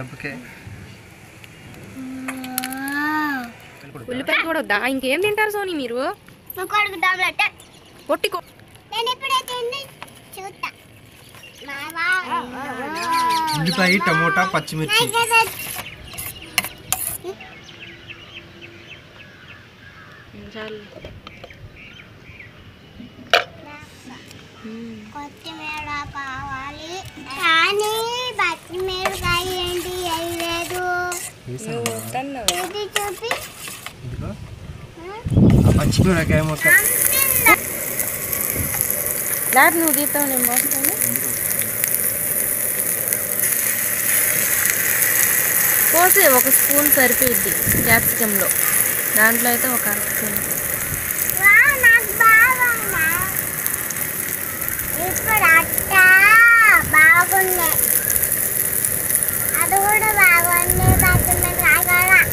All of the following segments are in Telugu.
దెబ్బకే ఉల్లిపాయలు కూడా వద్దా ఇంకేం తింటారు సోని మీరు కొడుకు డామ్లెట్ పొట్టి కో- నేను ఎప్పుడైతే చూస్తా ఉల్లిపాయ టమోటా పచ్చిమిర్చి చాలు కొత్తిమీర కావాలి కానీ పచ్చిమిరకాయ ఏంటి వేయలేదు నువ్వు వద్దన్నావు. ఇది చూపి ఇదిగో ఆ పచ్చిమిరకాయ మొత్తం లేకపోతే నువ్వు తీస్తావు నేను పోస్తాను పోసి ఒక స్పూన్ సరిపోయిద్ది క్యాప్సికంలో దాంట్లో అయితే ఒక అర స్పూన్ వా, నాకు బాగుందా ఇప్పుడు అట్ట బాగుంది అది కూడా బాగుంది పచ్చిమిరకాయ కూడా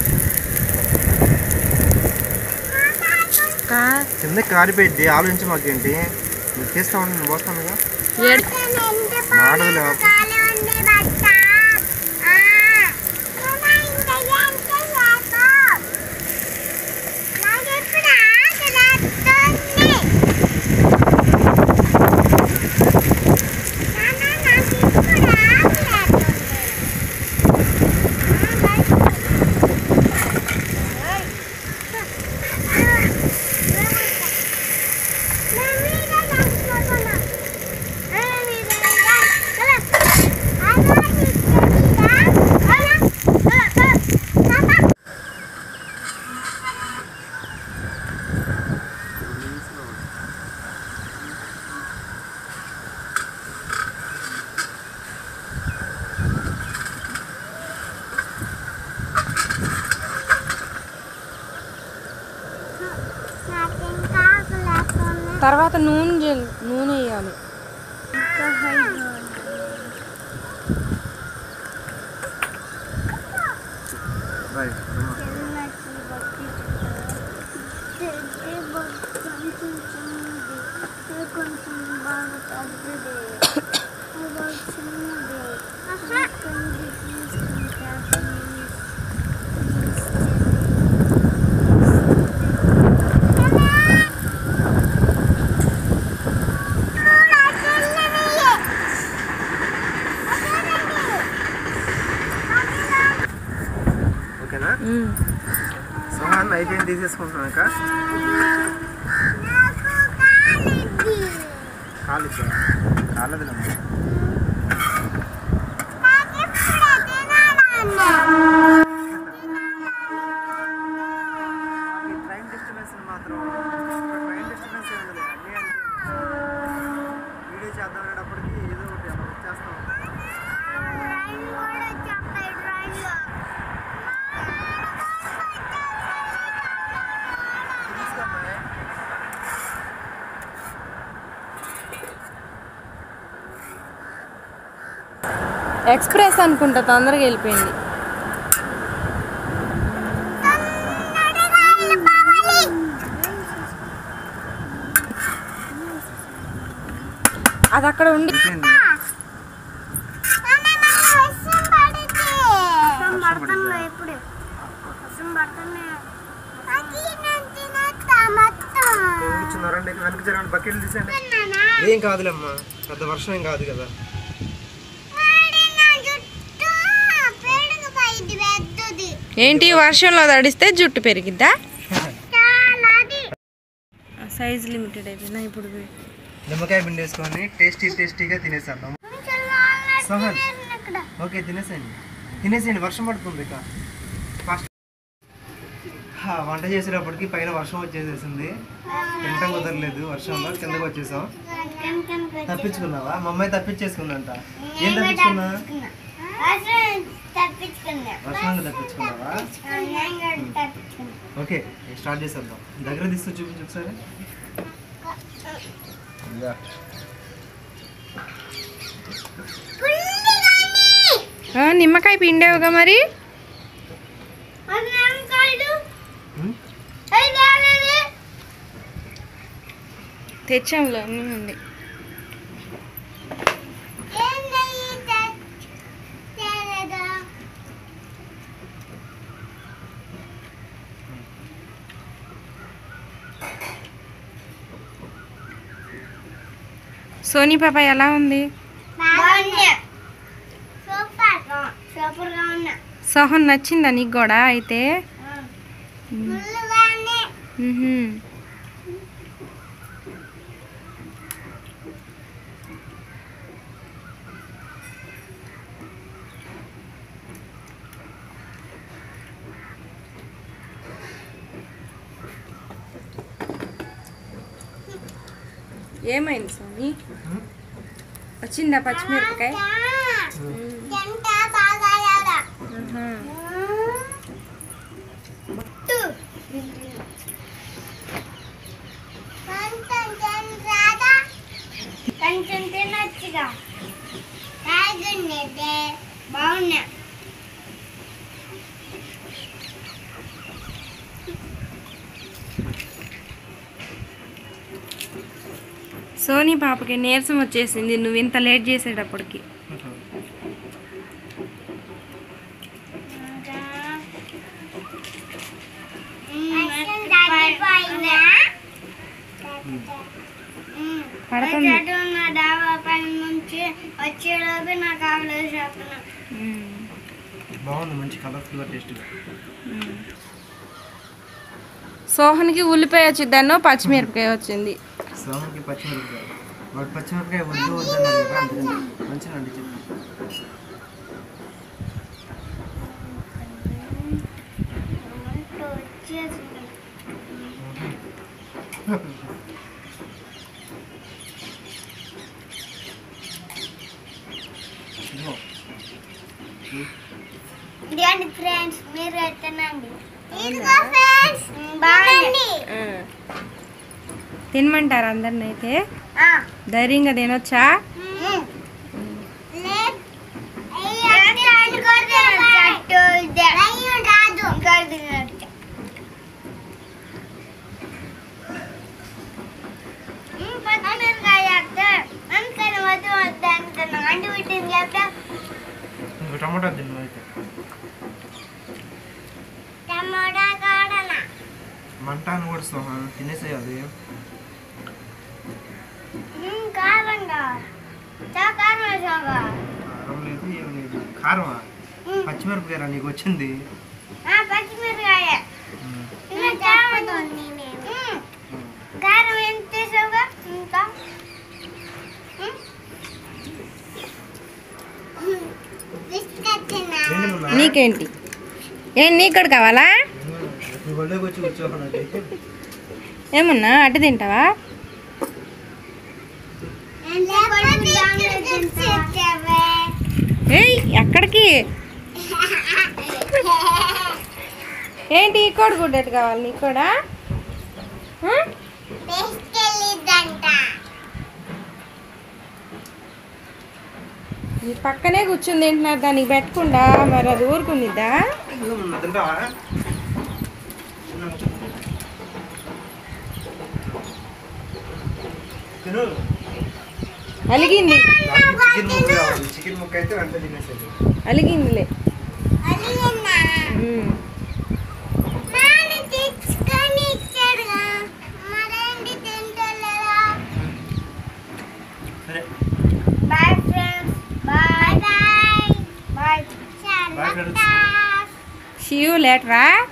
కా కింద కారిపోయింది ఆలోచించి మాకేంటి నువ్వు తీస్తా ఉండి నేను పోస్తానుగా ఏడు మాడదులే ఖాళీ ఉంది బట్ట ఆ, నువ్వు ఇంకా ఏం చెయ్యకు. నాకు ఇప్పుడు ఆకలి వేస్తుంది. నాన్న, నాకు ఇప్పుడు ఆకలి వేస్తుంది. తర్వాత నూనె జల్ నూనె వేయాలి రైట్ కొంచెం బాగా తగ్గుది ఓకేనా ఉమ్. సోహాన్ అయిపోయింది తీసేసుకుంటున్నాక కాలిద్దా కాలేదులమ్మా ఈ ట్రైన్ డిస్టర్బెన్స్ మాత్రం ట్రైన్ డిస్టర్బెన్స్ ఉండదు అన్నీ అంటే వీడియో చేద్దాం అనేటప్పటికి ఏదో ఒకటి అలా వచ్చేస్తాం తీసుకోమ్మా ఎక్స్ప్రెస్ అనుకుంటా తొందరగా వెళ్ళిపోయింది అది అక్కడ ఉండి అయిపోయింది ఇప్పుడు వర్షం పడుతుంది అది నేను తినేస్తా మొత్తం కూర్చున్నారండి వెనక్కి జరగండి బకెట్లు తీసేయండి ఏం కాదులేమ్మా పెద్ద వర్షం ఏం కాదు కదా వాడి నా జుట్టు పెరుగుపోయింది పెద్దది ఏంటి వర్షంలో తడిస్తే జుట్టు పెరిగిద్దా చాలా అది సైజ్ లిమిటెడ్ అయిపోయిందా ఇప్పుడు నిమ్మకాయ పిండి వేసుకొని టేస్టీ టేస్టీగా తినేసాను సోహన్ ఇక్కడ ఓకే తినేసేయండి తినేసేయండి వర్షం పడుతుంది ఇక ఫాస్ట్ హా, వంట చేసేటప్పటికి పైన వర్షం వచ్చేసేసింది తింటం కుదరలేదు వర్షంలో కిందకు వచ్చేసాం తప్పించుకున్నావా మా అమ్మాయి తప్పించేసుకుందంట ఏం తప్పించుకున్నా తప్పించుకున్నా వర్షంలో తప్పించుకున్నావా తప్పించుకున్నా ఓకే స్టార్ట్ చేసేద్దాం దగ్గర తీస్తూ చూపించు ఒకసారి ఇదా. ఆ, నిమ్మకాయ పిండేవుగా మరి ఉమ్, తెచ్చాంలే అన్నీ ఉంది సోనీ పాప ఎలా ఉంది బాగుంది సూపర్ సూపర్ గా ఉన్నా సోహన్ నచ్చిందా నీకు కూడా అయితే ఫుల్గానే మ్హూ. ఏమైంది సోని వచ్చిందా పచ్చిమిరపకాయ ఎంత బాగా లేదా ఆహా. కొంచెం తినరాదా కొంచెం తినొచ్చుగా బాగుండే బాగున్నా సోనీ పాపకి నీరసం వచ్చేసింది నువ్వు ఇంత లేట్ చేసేటప్పటికి పడుతుంది. ఉన్న డాబా పైన నుంచి వచ్చేలోపు నాకు ఆవిడ చెప్పిన మ్మ్. బాగుంది మంచి కలర్ఫుల్గా టేస్ట్గా సోహన్కి ఉల్లిపాయ వచ్చిందన్నో పచ్చిమిరపకాయ వచ్చింది సోమకి పచ్చిమిరపకాయ వాడు పచ్చిమిరపకాయ వద్దు వద్దన్నారు కదా అందుకని మంచిగా అండి చెప్పి వచ్చేసింది ఇదిగో. ఇదిగోండి ఫ్రెండ్స్ మీరు తినండి ఇదిగో ఫ్రెండ్స్ బాగుంది తినమంటారు అందరిని అయితే ధైర్యంగా తినొచ్చా ఇంకో టమాటా తిన్ను అయితే టమోటా కాడనా మంట అని కూడా సోహ తినేసేయాలి కారంగా చా కారం వేసాగా కారం లేదు ఏం లేదు కారమా పచ్చిమిరపకాయ నీకు వచ్చింది పచ్చిమిరకాయ ఉమ్. ఉమ్. కారం ఎంత వేసావుగా ఇంకా ఏంటి మొన్న? నీకేంటి ఏం నీకు కూడా కావాలా ఉమ్. నీ ఒళ్ళోకి వచ్చి కూర్చోమన్నది ఏమన్నా అటు తింటావా ఏయ్ ఎక్కడికి ఏంటి ఈ కోడి గుడ్డెట్టు కావాలి నీకు కూడా ఆ? నీ పక్కనే కూర్చుని తింటున్నారు దానికి పెట్టకుండా మరి అది ఊరుకుందిద్దా ఇదిగో మొన్న తింటావా తిను అలిగింది దానికి చికెన్ ముక్క కావాలి చికెన్ ముక్క అయితే వెంటనే తినేసేది అలిగిందిలే ఉమ్. సరే bye friends bye bye bye Bye, friends. See you later. ah?